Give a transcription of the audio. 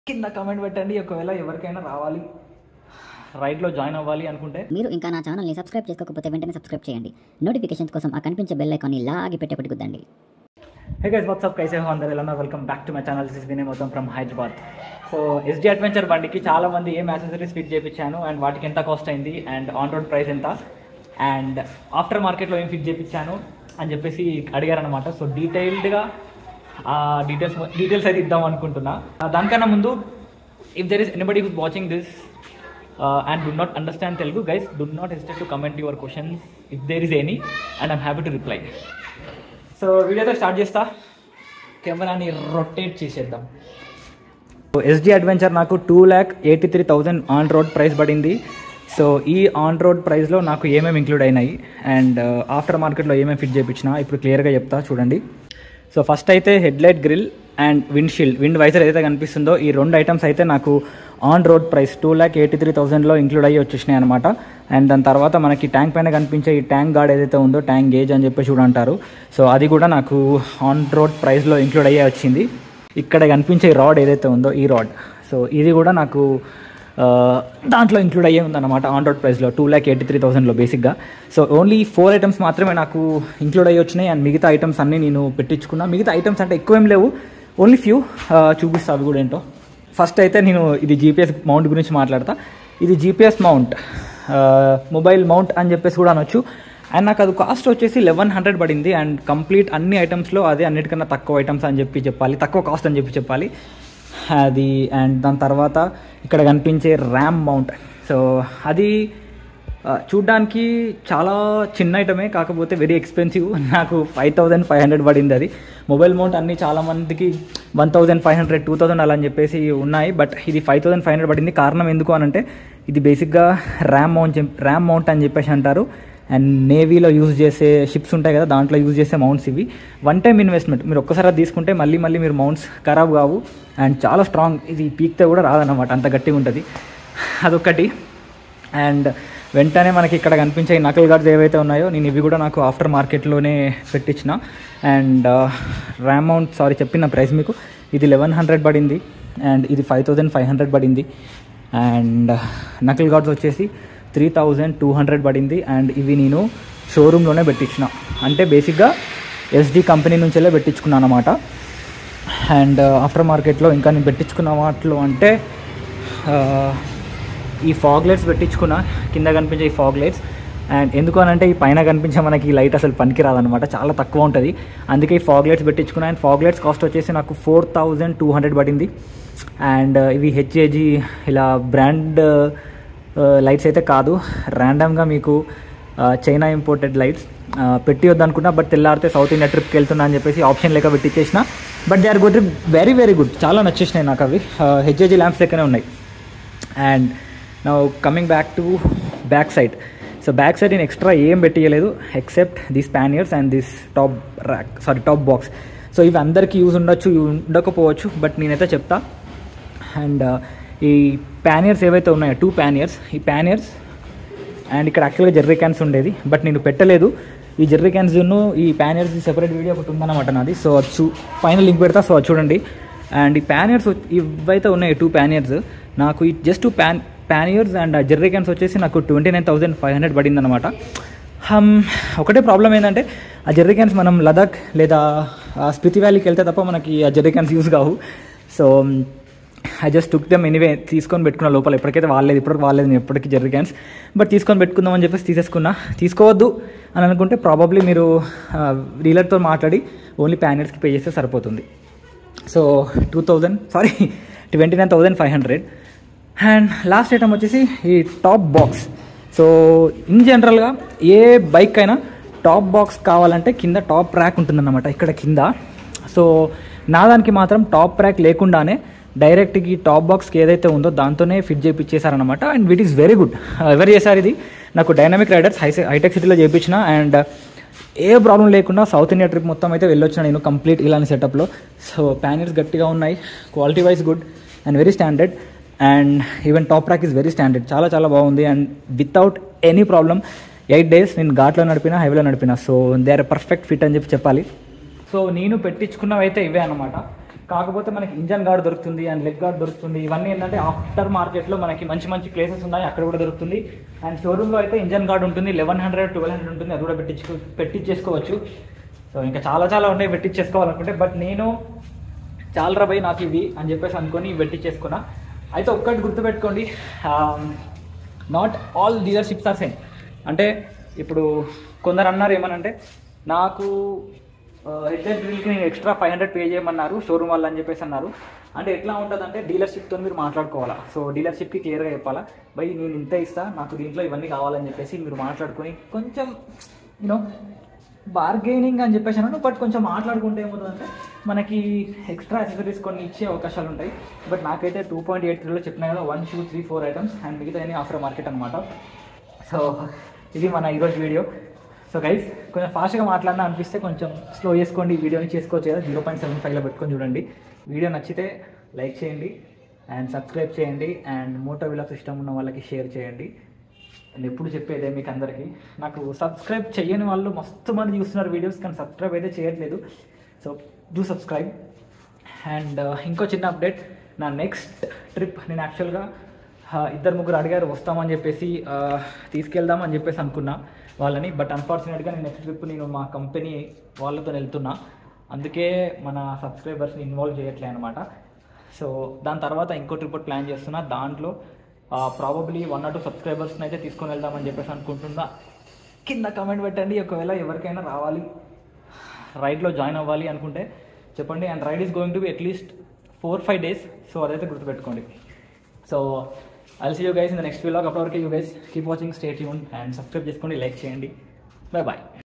కింద కమెంట్ పెట్టండి ఒకవేళ ఎవరికైనా రావాలి రైట్లో జాయిన్ అవ్వాలి అనుకుంటే మీరు ఇంకా నా ఛానల్ని సబ్స్క్రైబ్ చేసుకోకపోతే వెంటనే సబ్స్క్రైబ్ చేయండి నోటిఫికేషన్స్ కోసం ఆ కనిపించే బెల్ ఐకాన్ని లాగి పెట్టేపటి గుద్దండి హే గైస్ వాట్సాప్ కైసే హో అందరు ఎలా welcome back to my channel this is Vinay మొత్తం from Hyderabad so SD adventure బండికి చాలా మంది ఏం యాక్సెసరీస్ ఫిట్ చేయించాను అండ్ వాటికి ఎంత కాస్ట్ అయింది అండ్ ఆన్ రోడ్ ప్రైస్ ఎంత అండ్ ఆఫ్టర్ మార్కెట్లో ఏం ఫిట్ చేయించాను అని చెప్పేసి అడిగారనమాట సో డీటెయిల్డ్గా ఆ డీటెయిల్స్ డీటెయిల్స్ అయితే ఇద్దాం అనుకుంటున్నా ఆ, దానికన్నా ముందు if there is anybody who's watching this and do not understand Telugu guys do not hesitate to comment your questions if there is any and I'm happy to reply so వీడియోతో start చేస్తా కెమెరాని rotate చేసేద్దాం SD adventure నాకు two lakh eighty three thousand on road price పడింది so ఈ on road ప్రైస్లో నాకు ఏమేమి ఇంక్లూడ్ అయినాయి అండ్ ఆఫ్టర్ మార్కెట్లో ఏమేమి ఫిట్ చేయించిన ఇప్పుడు క్లియర్గా చెప్తా చూడండి సో ఫస్ట్ అయితే headlight grill and windshield wind visor ఏదైతే కనిపిస్తుందో ఈ రెండు ఐటమ్స్ అయితే నాకు on road price two lakh eighty three థౌసండ్లో ఇంక్లూడ్ అయ్యి వచ్చేసినాయి అనమాట అండ్ దాని తర్వాత మనకి ట్యాంక్ పైన కనిపించే ఈ ట్యాంక్ గార్డ్ ఏదైతే ఉందో ట్యాంక్ గేజ్ అని చెప్పేసి కూడా అంటారు సో అది కూడా నాకు ఆన్ రోడ్ ప్రైస్లో ఇంక్లూడ్ అయ్యే వచ్చింది ఇక్కడ కనిపించే రాడ్ ఏదైతే ఉందో ఈ రాడ్ సో ఇది కూడా నాకు ఆ, దాంట్లో ఇంక్లూడ్ అయ్యే ఉందన్నమాట ఆన్ రోడ్ ప్రైస్లో టూ ల్యాక్ ఎయిటీ త్రీ థౌసండ్లో బేసిక్గా సో ఓన్లీ ఫోర్ ఐటమ్స్ మాత్రమే నాకు ఇంక్లూడ్ అయ్యి వచ్చినాయి అండ్ మిగతా ఐటమ్స్ అన్నీ నేను పెట్టించుకున్నా మిగతా ఐటమ్స్ అంటే ఎక్కువ ఏం లేవు ఓన్లీ ఫ్యూ చూపిస్తా అవి కూడా ఏంటో ఫస్ట్ అయితే నేను ఇది జీపీఎస్ మౌంట్ గురించి మాట్లాడతా ఇది జీపీఎస్ మౌంట్ మొబైల్ మౌంట్ అని చెప్పేసి కూడా అనొచ్చు అండ్ నాకు అది కాస్ట్ వచ్చేసి లెవెన్ హండ్రెడ్ పడింది అండ్ కంప్లీట్ అన్ని ఐటమ్స్లో అదే అన్నిటికన్నా తక్కువ ఐటమ్స్ అని చెప్పి చెప్పాలి తక్కువ కాస్ట్ అని చెప్పి చెప్పాలి అది అండ్ దాని తర్వాత ఇక్కడ కనిపించే ర్యామ్ మౌంట్ సో అది ఆ, చూడ్డానికి చాలా చిన్న ఐటమే కాకపోతే వెరీ ఎక్స్పెన్సివ్ నాకు ఫైవ్ థౌజండ్ ఫైవ్ హండ్రెడ్ పడింది అది మొబైల్ మౌంట్ అన్ని చాలా మందికి one thousand five hundred two thousand అలా అని చెప్పేసి ఉన్నాయి బట్ ఇది ఫైవ్ థౌసండ్ ఫైవ్ హండ్రెడ్ పడింది కారణం ఎందుకు అని అంటే ఇది బేసిక్గా ర్యామ్ మౌంట్ చెప్- ర్యామ్ మౌంట్ అని చెప్పేసి అంటారు అండ్ నేవీలో యూజ్ చేసే షిప్స్ ఉంటాయి కదా దాంట్లో యూజ్ చేసే మౌంట్స్ ఇవి వన్ టైం ఇన్వెస్ట్మెంట్ మీరు ఒక్కసారి అది తీసుకుంటే మళ్ళీ మళ్ళీ మీరు మౌంట్స్ ఖరాబ్ కావు అండ్ చాలా స్ట్రాంగ్ ఇది పీక్తే కూడా రాదన్నమాట అంత గట్టిగా ఉంటుంది అదొకటి అండ్ వెంటనే మనకి ఇక్కడ కనిపించే ఈ నకల్ గార్డ్స్ ఏవైతే ఉన్నాయో నేను ఇవి కూడా నాకు ఆఫ్టర్ మార్కెట్లోనే పెట్టించిన అండ్ ర్యామ్ మౌంట్ సారీ చెప్పిన ప్రైస్ మీకు ఇది లెవెన్ హండ్రెడ్ పడింది అండ్ ఇది ఫైవ్ థౌజండ్ ఫైవ్ హండ్రెడ్ పడింది అండ్ నకల్ గార్డ్స్ వచ్చేసి త్రీ థౌజండ్ టూ హండ్రెడ్ పడింది అండ్ ఇవి నేను షోరూంలోనే పెట్టించిన అంటే బేసిక్గా ఎస్డి కంపెనీ నుంచెల్లే పెట్టించుకున్నాను అనమాట అండ్ ఆఫ్టర్ మార్కెట్లో ఇంకా నేను పెట్టించుకున్న వాటిలో అంటే ఆ, ఈ ఫాగ్ లైట్స్ పెట్టించుకున్న కింద కనిపించే ఈ ఫాగ్ లైట్స్ అండ్ ఎందుకు అని అంటే ఈ పైన కనిపించే మనకి ఈ లైట్ అసలు పనికి రాదనమాట చాలా తక్కువ ఉంటుంది అందుకే ఈ ఫాగ్ లైట్స్ పెట్టించుకున్నా అండ్ ఫాగ్ లైట్స్ కాస్ట్ వచ్చేసి నాకు ఫోర్ థౌజండ్ టూ హండ్రెడ్ పడింది అండ్ ఇవి హెచ్ఏజీ ఇలా బ్రాండ్ లైట్స్ అయితే కాదు ర్యాండమ్గా మీకు ఆ, చైనా ఇంపోర్టెడ్ లైట్స్ ఆ, పెట్టి వద్దనుకున్నా బట్ తెల్లారితే సౌత్ ఇండియా ట్రిప్కి వెళ్తున్నా అని చెప్పేసి ఆప్షన్ లేక పెట్టించేసిన but they are good very very good చాలా నచ్చేసినాయి నాకు అవి హెచ్ఏజీ ల్యాంప్స్ లెక్కనే ఉన్నాయి అండ్ నా coming back to back side so back side నేను ఎక్స్ట్రా ఏం పెట్టియలేదు except this panniers and this top rack sorry top box so ఇవి అందరికీ యూజ్ ఉండొచ్చు ఉండకపోవచ్చు బట్ నేనైతే చెప్తా అండ్ ఈ ప్యానియర్స్ ఏవైతే ఉన్నాయో టూ ప్యానియర్స్ ఈ ప్యానియర్స్ అండ్ ఇక్కడ యాక్చువల్గా జెర్రీ క్యాన్స్ ఉండేది బట్ నేను పెట్టలేదు ఈ జెర్రీ క్యాన్స్ ఈ ప్యానియర్స్ సెపరేట్ వీడియో ఒకటి ఉందన్నమాట నాది సో అది చూ పైన లింక్ పెడతా సో అది చూడండి అండ్ ఈ ప్యానియర్స్ ఇవైతే ఉన్నాయి టూ ప్యానియర్స్ నాకు ఈ just pan panniers and jerry cans వచ్చేసి నాకు twenty nine thousand five hundred పడింది అనమాట హమ్ ఒకటే ప్రాబ్లం ఏంటంటే ఆ జెర్రీ క్యాన్స్ మనం లదాఖ్ లేదా ఆ స్పితి వ్యాలీకి వెళ్తే తప్ప మనకి ఆ జెర్రీ క్యాన్స్ యూస్ కావు so I just took them anyway తీసుకొని పెట్టుకున్న లోపల ఎప్పటికైతే వాళ్ళలేదు ఇప్పటికి వాళ్ళలేదు నేను ఎప్పటికీ జెర్రీ క్యాన్స్ బట్ తీసుకొని పెట్టుకుందాం అని చెప్పేసి తీసేసుకున్నా తీసుకోవద్దు అని అనుకుంటే ప్రాబబ్లీ మీరు డీలర్తో మాట్లాడి ఓన్లీ ప్యానెట్స్కి పే చేస్తే సరిపోతుంది so two thousand sorry twenty nine thousand five hundred and last item వచ్చేసి ఈ టాప్ బాక్స్ సో ఇన్ జనరల్గా ఏ బైక్ అయినా టాప్ బాక్స్ కావాలంటే కింద టాప్ ర్యాక్ ఉంటుందన్నమాట ఇక్కడ కింద సో నా దానికి మాత్రం టాప్ ర్యాక్ లేకుండానే డైరెక్ట్కి టాప్ బాక్స్కి ఏదైతే ఉందో దాంతోనే ఫిట్ చేయించేశారనమాట and it is very good ఎవరు చేశారు ఇది నాకు డైనమిక్ రైడర్స్ హై హైటెక్ సిటీలో చేయించిన అండ్ ఏ ప్రాబ్లం లేకుండా సౌత్ ఇండియా ట్రిప్ మొత్తం అయితే వెళ్ళొచ్చిన నేను కంప్లీట్ ఇలాంటి సెటప్లో సో ప్యానెల్స్ గట్టిగా ఉన్నాయి quality wise good and very standard and even top rack is very standard చాలా చాలా బాగుంది and without any problem eight days నేను ఘాట్లో నడిపిన హైవేలో నడిపిన so they are perfect fit అని చెప్పి చెప్పాలి సో నేను పెట్టించుకున్నవి అయితే ఇవే అనమాట కాకపోతే మనకి ఇంజన్ గార్డ్ దొరుకుతుంది అండ్ లెగ్ గార్డ్ దొరుకుతుంది ఇవన్నీ ఏంటంటే ఆఫ్టర్ మార్కెట్లో మనకి మంచి మంచి ప్లేసెస్ ఉన్నాయి అక్కడ కూడా దొరుకుతుంది అండ్ షోరూంలో అయితే ఇంజన్ గార్డ్ ఉంటుంది లెవెన్ హండ్రెడ్ ట్వెల్వ్ హండ్రెడ్ ఉంటుంది అది కూడా పెట్టించుకో పెట్టించేసుకోవచ్చు సో ఇంకా చాలా చాలా ఉన్నాయి పెట్టించేసుకోవాలనుకుంటే బట్ నేను చాలా భయ్ నాకు ఇవి అని చెప్పేసి అనుకొని ఇవి పెట్టించేసుకున్నా అయితే ఒక్కటి గుర్తుపెట్టుకోండి not all dealerships are same అంటే ఇప్పుడు కొందరు అన్నారు ఏమనంటే నాకు హెడ్లైట్ డ్రిల్కి నేను ఎక్స్ట్రా ఫైవ్ హండ్రెడ్ పే చేయమన్నారు షోరూమ్ వాళ్ళు అని చెప్పేసి అన్నారు అంటే ఎట్లా ఉంటుంది అంటే డీలర్షిప్తో మీరు మాట్లాడుకోవాలా సో డీలర్షిప్కి క్లియర్గా చెప్పాలా బై నేను ఇంత ఇస్తా నాకు దీంట్లో ఇవన్నీ కావాలని చెప్పేసి మీరు మాట్లాడుకొని కొంచెం యూనో బార్గెనింగ్ అని చెప్పేసి అన్నాను బట్ కొంచెం మాట్లాడుకుంటే ఏమవుతుందంటే మనకి ఎక్స్ట్రా యాక్సెసరీస్ కొన్ని ఇచ్చే అవకాశాలు ఉంటాయి బట్ నాకైతే టూ పాయింట్ ఎయిట్ త్రీలో చెప్పినా కదా one two three four items and మిగతా అన్ని ఆఫర్ మార్కెట్ అనమాట సో ఇది మన ఈరోజు వీడియో సో గైస్ కొంచెం ఫాస్ట్గా మాట్లాడినా అనిపిస్తే కొంచెం స్లో చేసుకోండి ఈ వీడియోని చేసుకోవచ్చు కదా జీరో పాయింట్ సెవెన్ ఫైవ్లో పెట్టుకొని చూడండి వీడియో నచ్చితే లైక్ చేయండి అండ్ సబ్స్క్రైబ్ చేయండి అండ్ మోటో విలాస్ ఇష్టం ఉన్న వాళ్ళకి షేర్ చేయండి నేను ఎప్పుడు చెప్పేదే మీకు అందరికీ నాకు సబ్స్క్రైబ్ చేయని వాళ్ళు మస్తు మంది చూస్తున్నారు వీడియోస్ కానీ సబ్స్క్రైబ్ అయితే చేయట్లేదు సో డూ సబ్స్క్రైబ్ అండ్ ఇంకో చిన్న అప్డేట్ నా నెక్స్ట్ ట్రిప్ నేను యాక్చువల్గా ఇద్దరు ముగ్గురు అడిగారు వస్తామని చెప్పేసి ఆ, తీసుకెళ్దామని చెప్పేసి అనుకున్నా వాళ్ళని బట్ అన్ఫార్చునేట్గా నేను నెక్స్ట్ ట్రిప్ నేను మా కంపెనీ వాళ్ళతో వెళ్తున్నా అందుకే మన సబ్స్క్రైబర్స్ని ఇన్వాల్వ్ చేయట్లే అనమాట సో దాని తర్వాత ఇంకో ట్రిప్ ప్లాన్ చేస్తున్నా దాంట్లో ప్రాబబ్లీ వన్ ఆర్ టూ సబ్స్క్రైబర్స్ని అయితే తీసుకొని వెళ్దామని చెప్పేసి అనుకుంటున్నా కింద కమెంట్ పెట్టండి ఒకవేళ ఎవరికైనా రావాలి రైడ్లో జాయిన్ అవ్వాలి అనుకుంటే చెప్పండి and ride is going to be at least four five days so అదైతే గుర్తుపెట్టుకోండి so I'll see you guys in the next vlog అప్పటివరకు you guys keep watching stay యూన్ అండ్ సబ్స్క్రైబ్ చేసుకోండి లైక్ చేయండి బై బాయ్